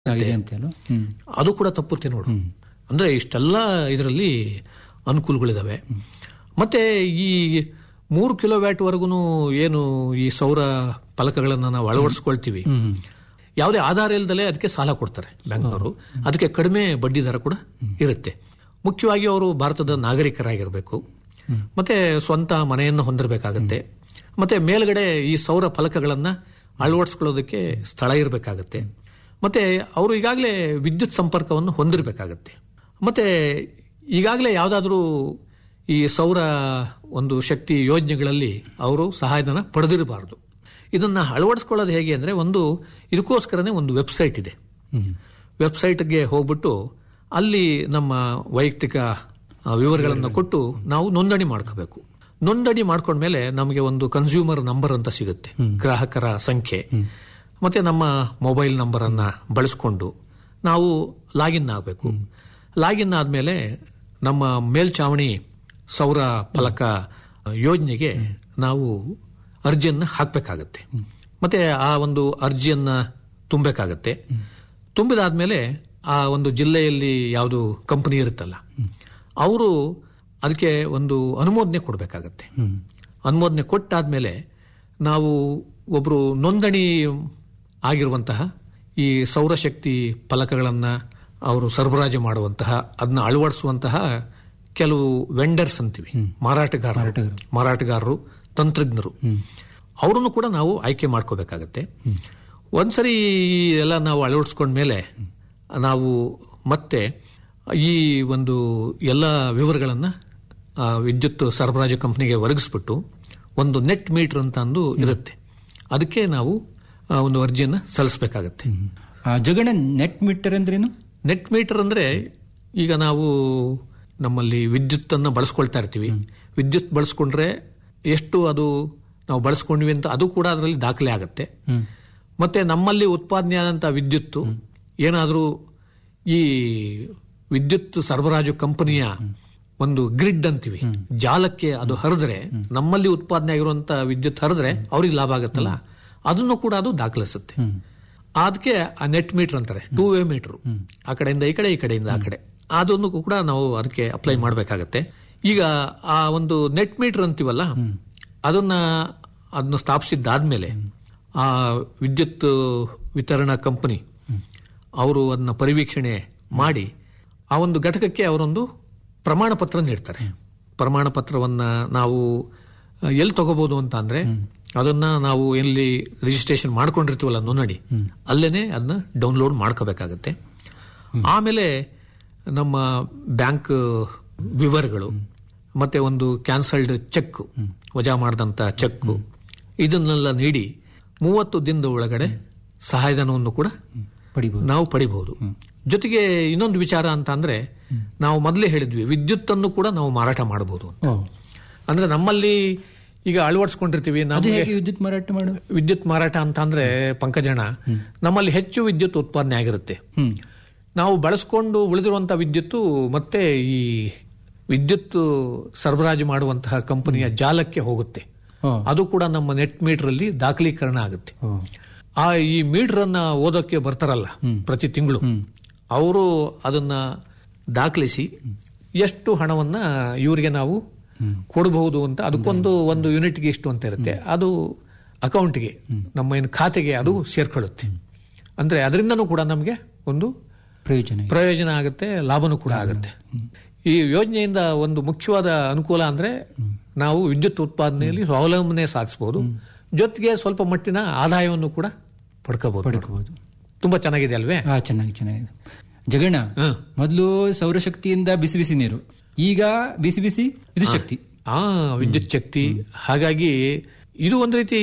ಆಗಿದೆ ಅಂತ ಅಲ್ವಾ? ಹ್ಮ್ ಅದು ಕೂಡ ತಪ್ಪುತ್ತೆ ನೋಡು ಅಂದ್ರೆ ಇಷ್ಟೆಲ್ಲ ಇದರಲ್ಲಿ ಅನುಕೂಲಗಳಿದಾವೆ ಮತ್ತೆ ಈ ಮೂರು ಕಿಲೋ ವ್ಯಾಟ್ ವರೆಗೂ ಏನು ಈ ಸೌರ ಫಲಕಗಳನ್ನ ನಾವು ಅಳವಡಿಸ್ಕೊಳ್ತೀವಿ ಹ್ಮ್ ಯಾವುದೇ ಆಧಾರ ಇಲ್ಲದಲೇ ಅದಕ್ಕೆ ಸಾಲ ಕೊಡ್ತಾರೆ ಬ್ಯಾಂಕ್ನವರು ಅದಕ್ಕೆ ಕಡಿಮೆ ಬಡ್ಡಿ ದರ ಕೂಡ ಇರುತ್ತೆ ಮುಖ್ಯವಾಗಿ ಅವರು ಭಾರತದ ನಾಗರಿಕರಾಗಿರಬೇಕು ಮತ್ತೆ ಸ್ವಂತ ಮನೆಯನ್ನು ಹೊಂದಿರಬೇಕಾಗತ್ತೆ ಮತ್ತೆ ಮೇಲ್ಗಡೆ ಈ ಸೌರ ಫಲಕಗಳನ್ನ ಅಳವಡಿಸ್ಕೊಳ್ಳೋದಕ್ಕೆ ಸ್ಥಳ ಇರಬೇಕಾಗತ್ತೆ ಮತ್ತೆ ಅವರು ಈಗಾಗಲೇ ವಿದ್ಯುತ್ ಸಂಪರ್ಕವನ್ನು ಹೊಂದಿರಬೇಕಾಗತ್ತೆ ಮತ್ತೆ ಈಗಾಗಲೇ ಯಾವುದಾದ್ರೂ ಈ ಸೌರ ಒಂದು ಶಕ್ತಿ ಯೋಜನೆಗಳಲ್ಲಿ ಅವರು ಸಹಾಯಧನ ಪಡೆದಿರಬಾರದು ಇದನ್ನ ಅಳವಡಿಸ್ಕೊಳ್ಳೋದು ಹೇಗೆ ಅಂದ್ರೆ ಒಂದು ಇದಕ್ಕೋಸ್ಕರನೇ ಒಂದು ವೆಬ್ಸೈಟ್ ಇದೆ ಹ್ಮ್ ವೆಬ್ಸೈಟ್ಗೆ ಹೋಗ್ಬಿಟ್ಟು ಅಲ್ಲಿ ನಮ್ಮ ವೈಯಕ್ತಿಕ ಆ, ವಿವರಗಳನ್ನು ಕೊಟ್ಟು ನಾವು ನೋಂದಣಿ ಮಾಡ್ಕೋಬೇಕು ನೋಂದಣಿ ಮಾಡ್ಕೊಂಡ್ಮೇಲೆ ನಮಗೆ ಒಂದು ಕನ್ಸ್ಯೂಮರ್ ನಂಬರ್ ಅಂತ ಸಿಗುತ್ತೆ ಗ್ರಾಹಕರ ಸಂಖ್ಯೆ ಮತ್ತೆ ನಮ್ಮ ಮೊಬೈಲ್ ನಂಬರ್ ಅನ್ನ ಬಳಸ್ಕೊಂಡು ನಾವು ಲಾಗಿನ್ ಆಗಬೇಕು ಲಾಗಿನ್ ಆದ್ಮೇಲೆ ನಮ್ಮ ಮೇಲ್ಚಾವಣಿ ಸೌರ ಫಲಕ ಯೋಜನೆಗೆ ನಾವು ಅರ್ಜಿಯನ್ನ ಹಾಕಬೇಕಾಗತ್ತೆ ಮತ್ತೆ ಆ ಒಂದು ಅರ್ಜಿಯನ್ನ ತುಂಬಬೇಕಾಗತ್ತೆ ತುಂಬಿದಾದ್ಮೇಲೆ ಆ ಒಂದು ಜಿಲ್ಲೆಯಲ್ಲಿ ಯಾವುದು ಕಂಪನಿ ಇರುತ್ತಲ್ಲ ಅವರು ಅದಕ್ಕೆ ಒಂದು ಅನುಮೋದನೆ ಕೊಡಬೇಕಾಗತ್ತೆ ಹ್ಮ್ ಅನುಮೋದನೆ ಕೊಟ್ಟಾದ್ಮೇಲೆ ನಾವು ಒಬ್ರು ನೋಂದಣಿ ಆಗಿರುವಂತಹ ಈ ಸೌರಶಕ್ತಿ ಫಲಕಗಳನ್ನ ಅವರು ಸರಬರಾಜು ಮಾಡುವಂತಹ ಅದನ್ನ ಅಳವಡಿಸುವಂತಹ ಕೆಲವು ವೆಂಡರ್ಸ್ ಅಂತೀವಿ ಮಾರಾಟಗಾರರು ಮಾರಾಟಗಾರರು ತಂತ್ರಜ್ಞರು ಅವರನ್ನು ಕೂಡ ನಾವು ಆಯ್ಕೆ ಮಾಡ್ಕೋಬೇಕಾಗತ್ತೆ ಒಂದ್ಸರಿ ಈ ಎಲ್ಲ ನಾವು ಅಳವಡಿಸ್ಕೊಂಡ್ಮೇಲೆ ನಾವು ಮತ್ತೆ ಈ ಒಂದು ಎಲ್ಲ ವಿವರಗಳನ್ನ ಆ, ವಿದ್ಯುತ್ ಸರಬರಾಜು ಕಂಪನಿಗೆ ಒದಗಿಸ್ಬಿಟ್ಟು ಒಂದು ನೆಟ್ ಮೀಟರ್ ಅಂತ ಅಂದು ಇರುತ್ತೆ ಅದಕ್ಕೆ ನಾವು ಆ, ಒಂದು ಅರ್ಜಿಯನ್ನ ಸಲ್ಲಿಸಬೇಕಾಗತ್ತೆ ಆ ಜಗಣ ನೆಟ್ ಮೀಟರ್ ಅಂದ್ರೇನು ನೆಟ್ ಮೀಟರ್ ಅಂದ್ರೆ ಈಗ ನಾವು ನಮ್ಮಲ್ಲಿ ವಿದ್ಯುತ್ ಅನ್ನ ಬಳಸ್ಕೊಳ್ತಾ ಇರ್ತೀವಿ ವಿದ್ಯುತ್ ಬಳಸ್ಕೊಂಡ್ರೆ ಎಷ್ಟು ಅದು ನಾವು ಬಳಸ್ಕೊಂಡ್ವಿ ಅಂತ ಅದು ಕೂಡ ಅದರಲ್ಲಿ ದಾಖಲೆ ಆಗುತ್ತೆ ಹ್ಮ್ ಮತ್ತೆ ನಮ್ಮಲ್ಲಿ ಉತ್ಪಾದನೆ ಆದಂತ ವಿದ್ಯುತ್ತು ಏನಾದರೂ ಈ ವಿದ್ಯುತ್ ಸರಬರಾಜು ಕಂಪನಿಯ ಒಂದು ಗ್ರಿಡ್ ಅಂತೀವಿ ಜಾಲಕ್ಕೆ ಅದು ಹರಿದ್ರೆ ನಮ್ಮಲ್ಲಿ ಉತ್ಪಾದನೆ ಆಗಿರುವಂತ ವಿದ್ಯುತ್ ಹರಿದ್ರೆ ಅವ್ರಿಗೆ ಲಾಭ ಆಗತ್ತಲ್ಲ ಅದನ್ನು ಕೂಡ ಅದು ದಾಖಲಿಸುತ್ತೆ ಅದಕ್ಕೆ ಆ ನೆಟ್ ಮೀಟರ್ ಅಂತಾರೆ ಟೂ ವೇ ಮೀಟರ್ ಆ ಕಡೆಯಿಂದ ಈ ಕಡೆ ಈ ಕಡೆಯಿಂದ ಆ ಕಡೆ ಅದನ್ನು ಕೂಡ ನಾವು ಅದಕ್ಕೆ ಅಪ್ಲೈ ಮಾಡಬೇಕಾಗತ್ತೆ ಈಗ ಆ ಒಂದು ನೆಟ್ ಮೀಟರ್ ಅಂತೀವಲ್ಲ ಅದನ್ನ ಅದನ್ನು ಸ್ಥಾಪಿಸಿದ್ದಾದ್ಮೇಲೆ ಆ ವಿದ್ಯುತ್ ವಿತರಣಾ ಕಂಪನಿ ಅವರು ಅದನ್ನ ಪರಿವೀಕ್ಷಣೆ ಮಾಡಿ ಆ ಒಂದು ಘಟಕಕ್ಕೆ ಅವರೊಂದು ಪ್ರಮಾಣ ಪತ್ರ ನೀಡ್ತಾರೆ ಪ್ರಮಾಣ ಪತ್ರವನ್ನ ನಾವು ಆ, ಎಲ್ಲಿ ತಗೋಬಹುದು ಅಂತ ಅಂದ್ರೆ ಅದನ್ನ ನಾವು ಎಲ್ಲಿ ರಿಜಿಸ್ಟ್ರೇಷನ್ ಮಾಡ್ಕೊಂಡಿರ್ತೀವಲ್ಲ ನೋಂದಣಿ ಅಲ್ಲೇನೆ ಅದನ್ನ ಡೌನ್ಲೋಡ್ ಮಾಡ್ಕೋಬೇಕಾಗತ್ತೆ ಆಮೇಲೆ ನಮ್ಮ ಬ್ಯಾಂಕ್ ವಿವರಗಳು ಮತ್ತೆ ಒಂದು ಕ್ಯಾನ್ಸಲ್ಡ್ ಚೆಕ್ ವಜಾ ಮಾಡಿದಂತ ಚೆಕ್ ಇದನ್ನೆಲ್ಲ ನೀಡಿ ಮೂವತ್ತು ದಿನದ ಒಳಗಡೆ ಸಹಾಯಧನವನ್ನು ಕೂಡ ಪಡಿಬಹುದು ನಾವು ಪಡಿಬಹುದು ಜೊತೆಗೆ ಇನ್ನೊಂದು ವಿಚಾರ ಅಂತ ಅಂದ್ರೆ ನಾವು ಮೊದಲೇ ಹೇಳಿದ್ವಿ ವಿದ್ಯುತ್ ಅನ್ನು ಕೂಡ ನಾವು ಮಾರಾಟ ಮಾಡಬಹುದು ಅಂತ ಓ ಅಂದ್ರೆ ನಮ್ಮಲ್ಲಿ ಈಗ ಅಳವಡಿಸ್ಕೊಂಡಿರ್ತೀವಿ ಅದು ನಮಗೆ ಹೇಗೆ ವಿದ್ಯುತ್ ಮಾರಾಟ ಮಾಡು ವಿದ್ಯುತ್ ಮಾರಾಟ ಅಂತ ಅಂದ್ರೆ ಪಂಕಜಣ ನಮ್ಮಲ್ಲಿ ಹೆಚ್ಚು ವಿದ್ಯುತ್ ಉತ್ಪಾದನೆ ಆಗಿರುತ್ತೆ ಹ್ಮ್ ನಾವು ಬಳಸ್ಕೊಂಡು ಉಳಿದಿರುವಂತಹ ವಿದ್ಯುತ್ತು ಮತ್ತೆ ಈ ವಿದ್ಯುತ್ ಸರಬರಾಜು ಮಾಡುವಂತಹ ಕಂಪನಿಯ ಜಾಲಕ್ಕೆ ಹೋಗುತ್ತೆ ಓ ಅದು ಕೂಡ ನಮ್ಮ ನೆಟ್ ಮೀಟರ್ ಅಲ್ಲಿ ದಾಖಲೀಕರಣ ಆಗುತ್ತೆ ಓ ಆ ಈ ಮೀಟರ್ ಅನ್ನ ಓದೋಕೆ ಬರ್ತಾರಲ್ಲ ಪ್ರತಿ ತಿಂಗಳು ಅವರು ಅದನ್ನ ದಾಖಲಿಸಿ ಎಷ್ಟು ಹಣವನ್ನ ಇವರಿಗೆ ನಾವು ಕೊಡಬಹುದು ಅಂತ ಅದಕ್ಕೊಂದು ಒಂದು ಯೂನಿಟ್ಗೆ ಇಷ್ಟು ಅಂತ ಇರುತ್ತೆ ಅದು ಅಕೌಂಟ್ಗೆ ನಮ್ಮ ಏನು ಖಾತೆಗೆ ಅದು ಸೇರ್ಕೊಳ್ಳುತ್ತೆ ಅಂದ್ರೆ ಅದರಿಂದನೂ ಕೂಡ ನಮಗೆ ಒಂದು ಪ್ರಯೋಜನ ಇದೆ. ಪ್ರಯೋಜನ ಆಗುತ್ತೆ ಲಾಭನೂ ಕೂಡ ಆಗುತ್ತೆ ಈ ಯೋಜನೆಯಿಂದ ಒಂದು ಮುಖ್ಯವಾದ ಅನುಕೂಲ ಅಂದ್ರೆ ನಾವು ವಿದ್ಯುತ್ ಉತ್ಪಾದನೆಯಲ್ಲಿ ಸ್ವಾವಲಂಬನೆ ಸಾಧಿಸಬಹುದು ಜೊತೆಗೆ ಸ್ವಲ್ಪ ಮಟ್ಟಿನ ಆದಾಯವನ್ನು ಕೂಡ ಪಡ್ಕೋಬಹುದು ಪಡ್ಕೋಬಹುದು ತುಂಬಾ ಚೆನ್ನಾಗಿದೆ ಅಲ್ವೇ ಹಾ ಚೆನ್ನಾಗಿ ಚೆನ್ನಾಗಿದೆ ಜಗಣ್ಣ ಹ್ಮ್. ಮೊದಲು ಸೌರಶಕ್ತಿಯಿಂದ ಬಿಸಿ ಬಿಸಿ ನೀರು ಈಗ ಬಿಸಿ ಬಿಸಿ ಇದು ಶಕ್ತಿ ಆ ವಿದ್ಯುತ್ ಶಕ್ತಿ ಹಾಗಾಗಿ ಇದು ಒಂದು ರೀತಿ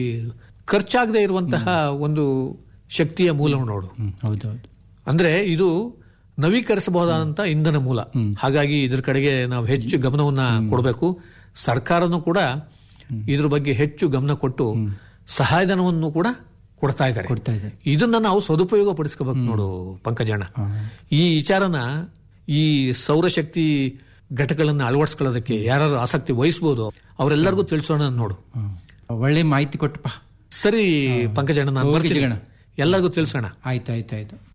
ಖರ್ಚಾಗದೆ ಇರುವಂತಹ ಒಂದು ಶಕ್ತಿಯ ಮೂಲ ನೋಡು ಹ್ಮ್ ಹೌದೌದು ಅಂದ್ರೆ ಇದು ನವೀಕರಿಸಬಹುದಾದಂತ ಇಂಧನ ಮೂಲ ಹಾಗಾಗಿ ಇದ್ರ ಕಡೆಗೆ ನಾವು ಹೆಚ್ಚು ಗಮನವನ್ನ ಕೊಡಬೇಕು ಸರ್ಕಾರನೂ ಕೂಡ ಇದ್ರ ಬಗ್ಗೆ ಹೆಚ್ಚು ಗಮನ ಕೊಟ್ಟು ಸಹಾಯಧನವನ್ನು ಕೂಡ ಕೊಡ್ತಾ ಇದ್ದಾರೆ ಕೊಡ್ತಾ ಇದೆ ಇದನ್ನ ನಾವು ಸದುಪಯೋಗ ಪಡಿಸ್ಕೋಬೇಕು ನೋಡು ಪಂಕಜಣ್ಣ ಈ ವಿಚಾರನ ಈ ಸೌರಶಕ್ತಿ ಘಟಕಗಳನ್ನ ಅಳವಡಿಸ್ಕೊಳ್ಳೋದಕ್ಕೆ ಯಾರು ಆಸಕ್ತಿ ವಹಿಸಬಹುದು ಅವರೆಲ್ಲರಿಗೂ ತಿಳಿಸೋಣ ನೋಡು ಹ್ಮ್. ಒಳ್ಳೆ ಮಾಹಿತಿ ಕೊಟ್ಟಪ್ಪ ಸರಿ ಪಂಕಜಣ್ಣ ನಾನು ಓಕೆ ಬರ್ತೀನಿ ಜಗಣ್ಣ. ಎಲ್ಲರಿಗೂ ತಿಳಿಸೋಣ ಆಯ್ತು ಆಯ್ತು ಆಯ್ತು